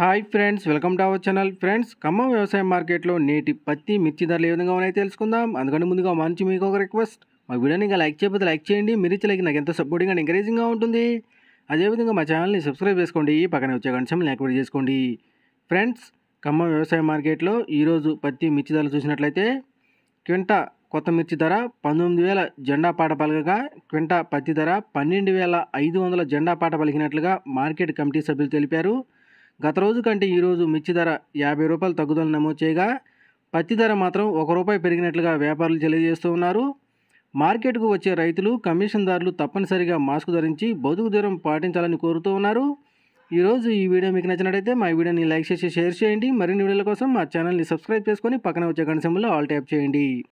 hi friends welcome to our channel friends Khammam వ్యవసాయ మార్కెట్లో నేటి పత్తి మిర్చి ధరలు ఏ విధంగా ఉన్నాయో తెలుసుకుందాం అందుకంటే ముందుగా మంచి మీకు ఒక రిక్వెస్ట్ మా వీడియోని ఇంకా లైక్ చేయకపోతే లైక్ చేయండి మీరు ఇచ్చే లైక్ నాకు ఎంతో సపోర్టింగ్ అండ్ ఎంకరేజింగ్గా ఉంటుంది అదేవిధంగా మా ఛానల్ని సబ్స్క్రైబ్ చేసుకోండి పక్కన వచ్చే గంటం యాక్టివేట్ చేసుకోండి ఫ్రెండ్స్ ఖమ్మం వ్యవసాయ మార్కెట్లో ఈరోజు పత్తి మిర్చి ధరలు చూసినట్లయితే క్వింటా కొత్త మిర్చి ధర పంతొమ్మిది వేల జెండా పాట పలకగా క్వింటా పత్తి ధర పన్నెండు వేల ఐదు వందల జెండా పాట పలికినట్లుగా మార్కెట్ కమిటీ సభ్యులు తెలిపారు గత రోజు కంటే ఈరోజు మిర్చి ధర యాభై రూపాయలు తగ్గుదల నమోదు చేయగా పత్తి ధర మాత్రం ఒక రూపాయి పెరిగినట్లుగా వ్యాపారులు తెలియజేస్తూ ఉన్నారు మార్కెట్కు వచ్చే రైతులు కమిషన్దారులు తప్పనిసరిగా మాస్క్ ధరించి భౌతిక దూరం పాటించాలని కోరుతూ ఉన్నారు ఈరోజు ఈ వీడియో మీకు నచ్చినట్లయితే మా వీడియోని లైక్ చేసి షేర్ చేయండి మరిన్ని వీడియోల కోసం మా ఛానల్ని సబ్స్క్రైబ్ చేసుకొని పక్కన వచ్చే గంట సింబల్లో ఆల్ ట్యాప్ చేయండి